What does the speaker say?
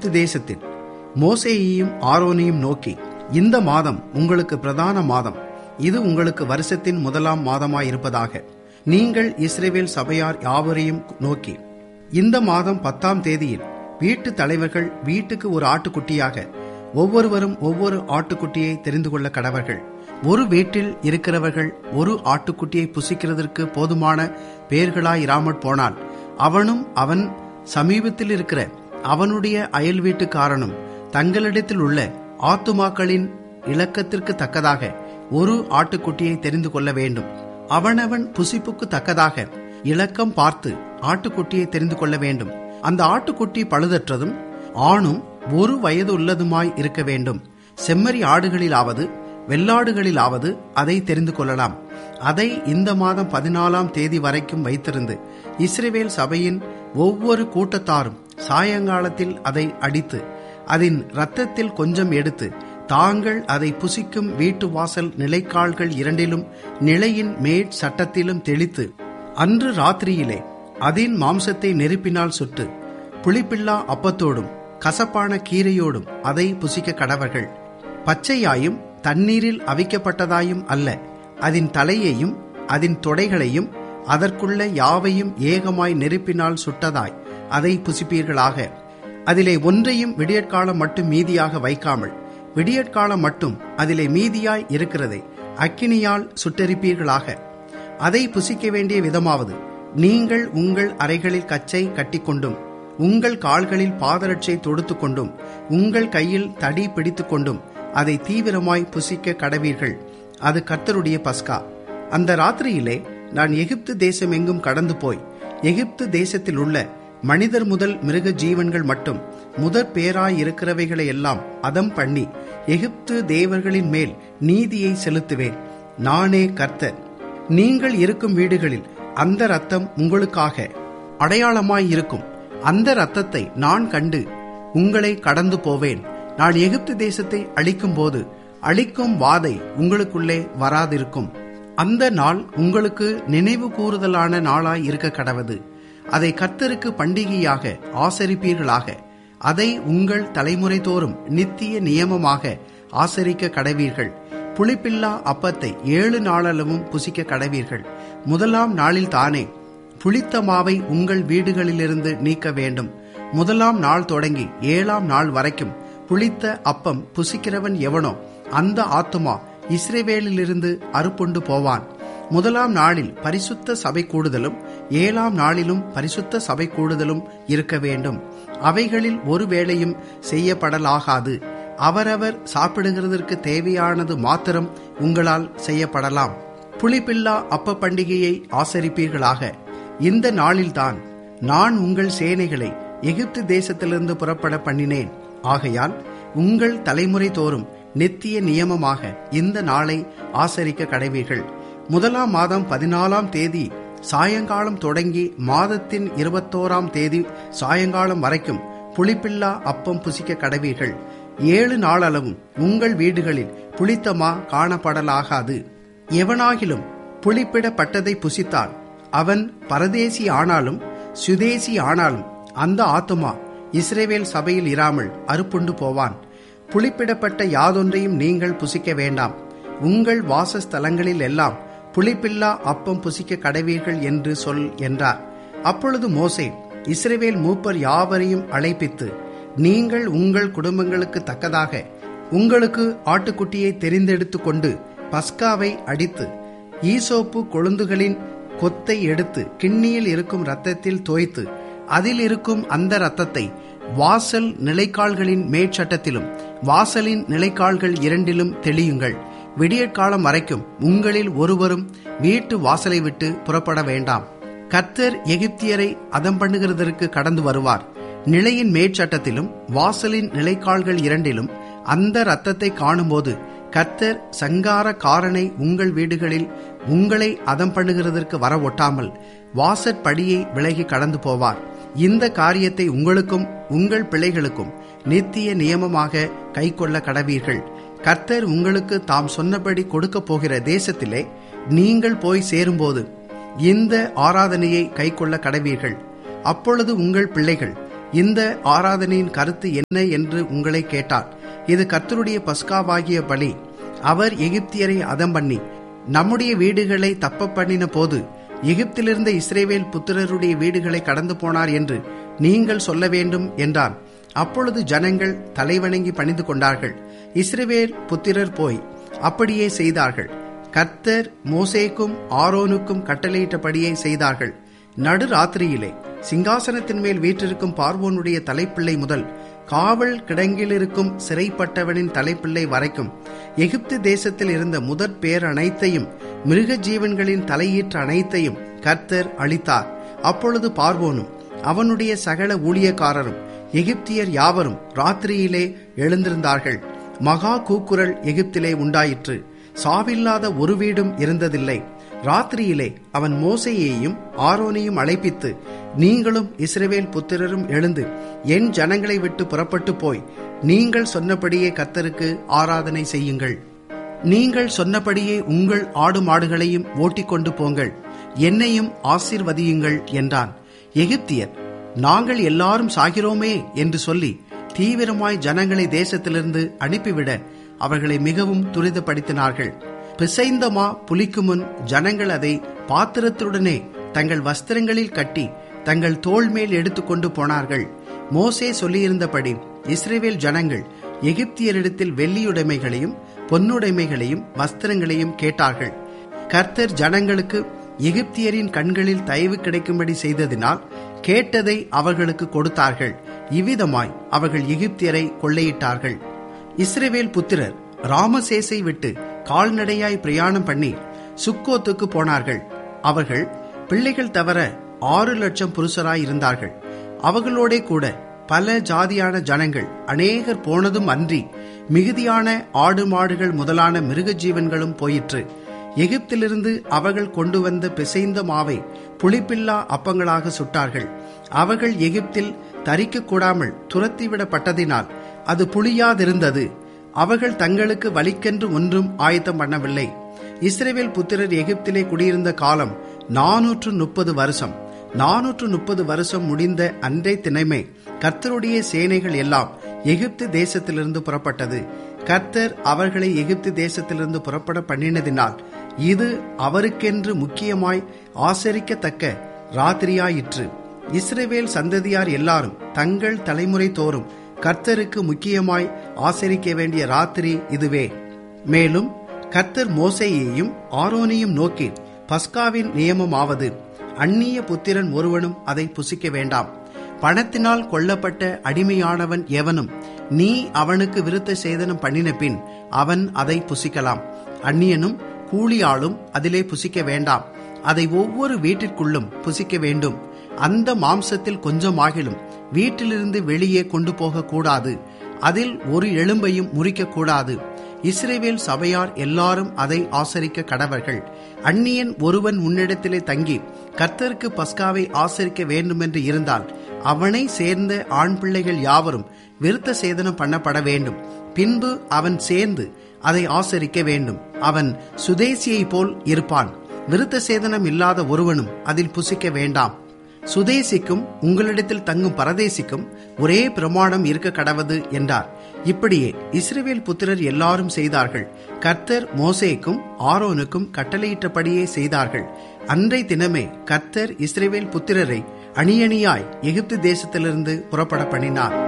எகிப்து தேசத்தில் மோசேயையும் ஆரோனையும் நோக்கி இந்த மாதம் உங்களுக்கு பிரதான மாதம் இது உங்களுக்கு வருஷத்தின் முதலாம் மாதமாயிருப்பதாக நீங்கள் இஸ்ரேவேல் சபையார் யாவரையும் நோக்கி இந்த மாதம் பத்தாம் தேதியில் வீட்டு தலைவர்கள் வீட்டுக்கு ஒரு ஆட்டுக்குட்டியாக ஒவ்வொருவரும் ஒவ்வொரு ஆட்டுக்குட்டியை தெரிந்து கொள்ள கடவர்கள் ஒரு வீட்டில் இருக்கிறவர்கள் ஒரு ஆட்டுக்குட்டியை புசிக்கிறதற்கு போதுமான பேர்களாயிராமற் போனால் அவனும் அவன் சமீபத்தில் இருக்கிற அவனுடைய அயல் வீட்டுக்காரனும் தங்களிடத்தில் உள்ள ஆத்துமாக்களின் இலக்கத்திற்கு தக்கதாக ஒரு ஆட்டுக்குட்டியை தெரிந்து கொள்ள வேண்டும் அவனவன் புசிப்புக்கு தக்கதாக இலக்கம் பார்த்து ஆட்டுக்குட்டியை தெரிந்து கொள்ள வேண்டும் அந்த ஆட்டுக்குட்டி பழுதற்றதும் ஆணும் ஒரு வயது உள்ளதுமாய் இருக்க வேண்டும் செம்மறி ஆடுகளிலாவது வெள்ளாடுகளிலாவது அதை தெரிந்து கொள்ளலாம் அதை இந்த மாதம் பதினாலாம் தேதி வரைக்கும் வைத்திருந்து இஸ்ரேவேல் சபையின் ஒவ்வொரு கூட்டத்தாரும் சாயங்காலத்தில் அதை அடித்து அதன் இரத்தத்தில் கொஞ்சம் எடுத்து தாங்கள் அதை புசிக்கும் வீட்டு வாசல் நிலைக்கால்கள் இரண்டிலும் நிலையின் மேற் சட்டத்திலும் தெளித்து அன்று ராத்திரியிலே அதன் மாம்சத்தை நெருப்பினால் சுட்டு புளிப்பில்லா அப்பத்தோடும் கசப்பான கீரையோடும் அதை புசிக்க கடவர்கள் பச்சையாயும் தண்ணீரில் அவிக்கப்பட்டதாயும் அல்ல அதன் தலையையும் அதன் தொடைகளையும் அதற்குள்ள யாவையும் ஏகமாய் நெருப்பினால் சுட்டதாய் அதை புசிப்பீர்களாக அதிலே ஒன்றையும் விடியற்காலம் மட்டும் மீதியாக வைக்காமல் விடியற்காலம் மட்டும் அதிலே மீதியாய் இருக்கிறதை அக்கினியால் சுட்டரிப்பீர்களாக அதை புசிக்க வேண்டிய விதமாவது நீங்கள் உங்கள் அறைகளில் கச்சை கட்டிக்கொண்டும் உங்கள் கால்களில் பாதரட்சை தொடுத்து கொண்டும் உங்கள் கையில் தடி பிடித்துக் கொண்டும் அதை தீவிரமாய் புசிக்க கடவீர்கள் அது கர்த்தருடைய பஸ்கா அந்த ராத்திரியிலே நான் எகிப்து தேசம் எங்கும் கடந்து போய் எகிப்து தேசத்தில் உள்ள மனிதர் முதல் மிருக ஜீவன்கள் மட்டும் முதற் பேராயிருக்கிறவைகளை எல்லாம் அதம் பண்ணி எகிப்து தேவர்களின் மேல் நீதியை செலுத்துவேன் நானே கர்த்தர் நீங்கள் இருக்கும் வீடுகளில் அந்த ரத்தம் உங்களுக்காக அடையாளமாய் இருக்கும் அந்த ரத்தத்தை நான் கண்டு உங்களை கடந்து போவேன் நான் எகிப்து தேசத்தை அழிக்கும் போது அழிக்கும் வாதை உங்களுக்குள்ளே வராதிருக்கும் அந்த நாள் உங்களுக்கு நினைவு கூறுதலான நாளாய் இருக்க கடவது அதை கர்த்தருக்கு பண்டிகையாக ஆசரிப்பீர்களாக அதை உங்கள் தலைமுறை தோறும் நித்திய நியமமாக ஆசரிக்க கடவீர்கள் புளிப்பில்லா அப்பத்தை ஏழு நாளளவும் புசிக்க கடவீர்கள் முதலாம் நாளில் தானே புளித்த மாவை உங்கள் வீடுகளிலிருந்து நீக்க வேண்டும் முதலாம் நாள் தொடங்கி ஏழாம் நாள் வரைக்கும் புளித்த அப்பம் புசிக்கிறவன் எவனோ அந்த ஆத்துமா இஸ்ரேவேலிலிருந்து அறுப்புண்டு போவான் முதலாம் நாளில் பரிசுத்த சபை கூடுதலும் ஏழாம் நாளிலும் பரிசுத்த சபை கூடுதலும் இருக்க வேண்டும் அவைகளில் ஒரு வேளையும் செய்யப்படலாகாது அவரவர் சாப்பிடுகிறதற்கு தேவையானது மாத்திரம் உங்களால் செய்யப்படலாம் புளிப்பில்லா அப்ப பண்டிகையை ஆசரிப்பீர்களாக இந்த நாளில்தான் நான் உங்கள் சேனைகளை எகிப்து தேசத்திலிருந்து புறப்பட பண்ணினேன் ஆகையால் உங்கள் தலைமுறை தோறும் நித்திய நியமமாக இந்த நாளை ஆசரிக்க கடைவீர்கள் முதலாம் மாதம் பதினாலாம் தேதி சாயங்காலம் தொடங்கி மாதத்தின் இருபத்தோராம் தேதி சாயங்காலம் வரைக்கும் புளிப்பில்லா அப்பம் புசிக்க கடவீர்கள் ஏழு நாளளவும் உங்கள் வீடுகளில் புளித்தமா காணப்படலாகாது எவனாகிலும் புளிப்பிடப்பட்டதை புசித்தால் அவன் பரதேசி ஆனாலும் சுதேசி ஆனாலும் அந்த ஆத்துமா இஸ்ரேவேல் சபையில் இராமல் அறுப்புண்டு போவான் புளிப்பிடப்பட்ட யாதொன்றையும் நீங்கள் புசிக்க வேண்டாம் உங்கள் வாசஸ்தலங்களில் எல்லாம் புளிப்பில்லா அப்பம் புசிக்க கடவீர்கள் என்று சொல் என்றார் அப்பொழுது மோசே இஸ்ரேவேல் மூப்பர் யாவரையும் அழைப்பித்து நீங்கள் உங்கள் குடும்பங்களுக்கு தக்கதாக உங்களுக்கு ஆட்டுக்குட்டியை தெரிந்தெடுத்து கொண்டு பஸ்காவை அடித்து ஈசோப்பு கொழுந்துகளின் கொத்தை எடுத்து கிண்ணியில் இருக்கும் இரத்தத்தில் தோய்த்து அதில் இருக்கும் அந்த இரத்தத்தை வாசல் நிலைக்கால்களின் மேற்சட்டத்திலும் வாசலின் நிலைக்கால்கள் இரண்டிலும் தெளியுங்கள் விடியற்காலம் வரைக்கும் உங்களில் ஒருவரும் வீட்டு வாசலை விட்டு புறப்பட வேண்டாம் கர்த்தர் எகிப்தியரை அதம் பண்ணுகிறதற்கு கடந்து வருவார் நிலையின் மேற்சட்டத்திலும் வாசலின் நிலைக்கால்கள் இரண்டிலும் அந்த இரத்தத்தை காணும்போது கர்த்தர் சங்கார காரனை உங்கள் வீடுகளில் உங்களை அதம் பண்ணுகிறதற்கு வர ஒட்டாமல் வாசற்படியை விலகி கடந்து போவார் இந்த காரியத்தை உங்களுக்கும் உங்கள் பிள்ளைகளுக்கும் நித்திய நியமமாக கைக்கொள்ள கடவீர்கள் கர்த்தர் உங்களுக்கு தாம் சொன்னபடி கொடுக்க போகிற தேசத்திலே நீங்கள் போய் சேரும்போது இந்த ஆராதனையை கைக்கொள்ள கடவீர்கள் அப்பொழுது உங்கள் பிள்ளைகள் இந்த ஆராதனையின் கருத்து என்ன என்று உங்களை கேட்டார் இது கர்த்தருடைய பஸ்காவாகிய பலி அவர் எகிப்தியரை அதம் பண்ணி நம்முடைய வீடுகளை தப்ப பண்ணின போது எகிப்திலிருந்த இஸ்ரேவேல் புத்திரருடைய வீடுகளை கடந்து போனார் என்று நீங்கள் சொல்ல வேண்டும் என்றான் அப்பொழுது ஜனங்கள் தலைவணங்கி பணிந்து கொண்டார்கள் இஸ்ரேவேல் புத்திரர் போய் அப்படியே செய்தார்கள் கர்த்தர் மோசேக்கும் ஆரோனுக்கும் கட்டளையிட்டபடியே செய்தார்கள் நடு ராத்திரியிலே சிங்காசனத்தின் மேல் வீற்றிருக்கும் பார்வோனுடைய தலைப்பிள்ளை முதல் காவல் கிடங்கில் இருக்கும் சிறைப்பட்டவனின் தலைப்பிள்ளை வரைக்கும் எகிப்து தேசத்தில் இருந்த முதற் பேர் அனைத்தையும் மிருக ஜீவன்களின் தலையீற்று அனைத்தையும் கர்த்தர் அளித்தார் அப்பொழுது பார்வோனும் அவனுடைய சகல ஊழியக்காரரும் எகிப்தியர் யாவரும் ராத்திரியிலே எழுந்திருந்தார்கள் மகா கூக்குரல் எகிப்திலே உண்டாயிற்று சாவில்லாத ஒரு வீடும் இருந்ததில்லை ராத்திரியிலே அவன் மோசையையும் ஆரோனையும் அழைப்பித்து நீங்களும் இஸ்ரவேல் புத்திரரும் எழுந்து என் ஜனங்களை விட்டு புறப்பட்டு போய் நீங்கள் சொன்னபடியே கர்த்தருக்கு ஆராதனை செய்யுங்கள் நீங்கள் சொன்னபடியே உங்கள் ஆடு மாடுகளையும் ஓட்டிக்கொண்டு போங்கள் என்னையும் ஆசீர்வதியுங்கள் என்றான் எகிப்தியர் நாங்கள் எல்லாரும் சாகிறோமே என்று சொல்லி தீவிரமாய் ஜனங்களை தேசத்திலிருந்து அனுப்பிவிட அவர்களை மிகவும் துரிதப்படுத்தினார்கள் பிசைந்த மா புலிக்கு முன் ஜனங்கள் அதை பாத்திரத்துடனே தங்கள் வஸ்திரங்களில் கட்டி தங்கள் தோள் மேல் எடுத்துக்கொண்டு போனார்கள் மோசே சொல்லியிருந்தபடி இஸ்ரேவேல் ஜனங்கள் எகிப்தியரிடத்தில் வெள்ளியுடைமைகளையும் பொன்னுடைமைகளையும் வஸ்திரங்களையும் கேட்டார்கள் கர்த்தர் ஜனங்களுக்கு எகிப்தியரின் கண்களில் தயவு கிடைக்கும்படி செய்ததினால் கேட்டதை அவர்களுக்கு கொடுத்தார்கள் இவ்விதமாய் அவர்கள் எகிப்தியரை கொள்ளையிட்டார்கள் இஸ்ரேவேல் புத்திரர் ராமசேசை விட்டு கால்நடையாய் பிரயாணம் பண்ணி சுக்கோத்துக்கு போனார்கள் அவர்கள் பிள்ளைகள் தவிர ஆறு லட்சம் புருஷராய் இருந்தார்கள் அவர்களோடே கூட பல ஜாதியான ஜனங்கள் அநேகர் போனதும் அன்றி மிகுதியான ஆடு மாடுகள் முதலான மிருக ஜீவன்களும் போயிற்று எகிப்திலிருந்து அவர்கள் கொண்டு வந்த பிசைந்த மாவை புளிப்பில்லா அப்பங்களாக சுட்டார்கள் அவர்கள் எகிப்தில் தரிக்க கூடாமல் துரத்திவிடப்பட்டதினால் அது புளியாதிருந்தது அவர்கள் தங்களுக்கு வலிக்கென்று ஒன்றும் ஆயத்தம் பண்ணவில்லை இஸ்ரேவேல் புத்திரர் எகிப்திலே குடியிருந்த காலம் நானூற்று முப்பது வருஷம் நானூற்று முப்பது வருஷம் முடிந்த அன்றை தினமே கர்த்தருடைய சேனைகள் எல்லாம் எகிப்து தேசத்திலிருந்து புறப்பட்டது கர்த்தர் அவர்களை எகிப்து தேசத்திலிருந்து புறப்பட பண்ணினதினால் இது அவருக்கென்று முக்கியமாய் ஆசரிக்கத்தக்க ராத்திரியாயிற்று இஸ்ரேவேல் சந்ததியார் எல்லாரும் தங்கள் தலைமுறை தோறும் கர்த்தருக்கு முக்கியமாய் ஆசரிக்க வேண்டிய ராத்திரி இதுவே மேலும் கர்த்தர் மோசையையும் ஆரோனையும் நோக்கி பஸ்காவின் நியமமாவது அந்நிய புத்திரன் ஒருவனும் அதை புசிக்க வேண்டாம் பணத்தினால் கொல்லப்பட்ட அடிமையானவன் எவனும் நீ அவனுக்கு விருத்த சேதனம் பண்ணின பின் அவன் அதை புசிக்கலாம் அந்நியனும் கூலியாளும் அதிலே புசிக்க வேண்டாம் அதை ஒவ்வொரு வீட்டிற்குள்ளும் புசிக்க வேண்டும் அந்த மாம்சத்தில் கொஞ்சமாகிலும் வீட்டிலிருந்து வெளியே கொண்டு போக கூடாது அதில் ஒரு எலும்பையும் முறிக்க கூடாது இஸ்ரேவேல் சபையார் எல்லாரும் அதை ஆசரிக்க கடவர்கள் அந்நியன் ஒருவன் உன்னிடத்திலே தங்கி கர்த்தருக்கு பஸ்காவை ஆசரிக்க வேண்டுமென்று இருந்தால் அவனை சேர்ந்த ஆண் பிள்ளைகள் யாவரும் விருத்த சேதனம் பண்ணப்பட வேண்டும் பின்பு அவன் சேர்ந்து அதை ஆசரிக்க வேண்டும் அவன் சுதேசியை போல் இருப்பான் விருத்த சேதனம் இல்லாத ஒருவனும் அதில் புசிக்க வேண்டாம் சுதேசிக்கும் உங்களிடத்தில் தங்கும் பரதேசிக்கும் ஒரே பிரமாணம் இருக்க கடவது என்றார் இப்படியே இஸ்ரேவேல் புத்திரர் எல்லாரும் செய்தார்கள் கர்த்தர் மோசேக்கும் ஆரோனுக்கும் கட்டளையிட்டபடியே செய்தார்கள் அன்றை தினமே கர்த்தர் இஸ்ரேவேல் புத்திரரை அணியணியாய் எகிப்து தேசத்திலிருந்து புறப்பட பண்ணினார்